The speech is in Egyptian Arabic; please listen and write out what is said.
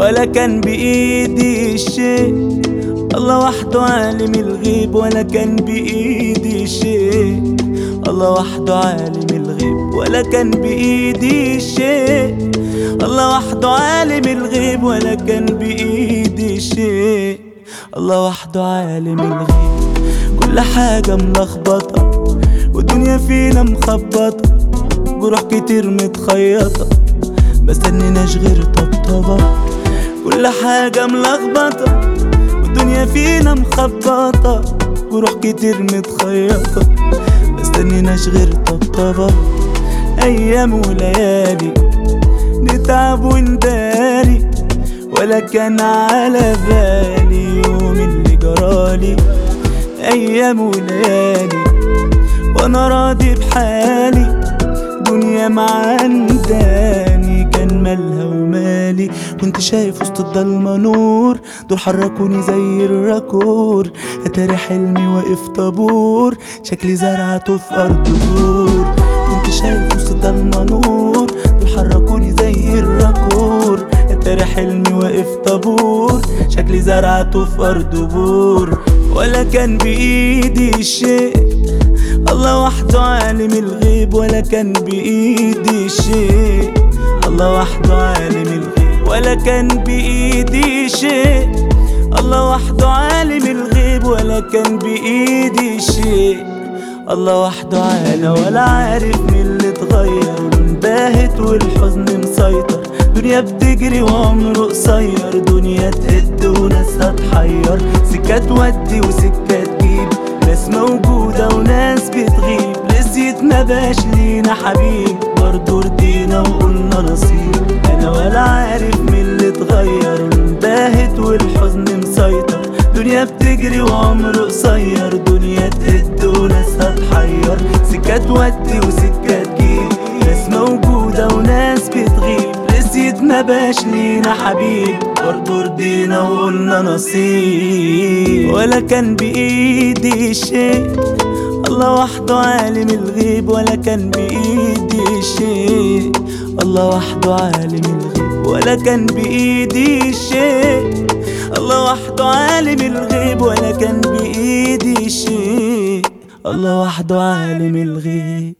ولا كان بإيدي شيء الله وحده عالم الغيب ولا كان بإيدي شيء الله وحده عالم الغيب ولا كان بإيدي شيء الله وحده عالم الغيب ولا كان بإيدي شيء الله وحده عالم الغيب كل حاجة ملخبطة والدنيا فينا مخبطة جروح كتير متخيطة مستنيناش غير طبطبة كل حاجة ملخبطة والدنيا فينا مخبطة جروح كتير متخيطة مستنيناش غير طبطبة أيام وليالي نتعب ونداري ولا كان على بالي يوم اللي جرالي أيام وليالي وأنا راضي بحالي دنيا معنداني كان مالها ومالي كنت شايف وسط الضلمة نور دول حركوني زي الراكور اتاري حلمي واقف طابور شكلي زرعته في أرض دور كنت شايف وسط الضلمة نور دول حركوني زي الراكور اتاري حلمي واقف طابور شكلي زرعته في أرض بور ولا كان بإيدي شيء الله وحده عالم الغيب ولا كان بإيدي شيء الله وحده عالم الغيب ولا كان بإيدي شيء الله وحده عالم الغيب ولا كان بإيدي شيء الله وحده عالم ولا عارف مين اللي اتغير باهت والحزن مسيطر دنيا بتجري وعمره قصير دنيا تهد وناسها تحير سكة تودي وسكة تجيب ناس موجودة وناس بتغيب نسيت ما باش لينا حبيب برضه رضينا وقلنا نصيب انا ولا عارف مين اللي اتغير باهت والحزن مسيطر دنيا بتجري وعمر قصير دنيا تهد وناسها تحير سكة تودي وسكة تجيب ناس موجودة وناس بتغيب نسيت ما باش لينا حبيب برضه رضينا وقلنا نصيب ولا كان بإيدي شيء الله وحده عالم الغيب ولا كان بإيدي شيء الله وحده عالم الغيب ولا كان بإيدي شيء الله وحده عالم الغيب ولا كان بإيدي شيء الله وحده عالم الغيب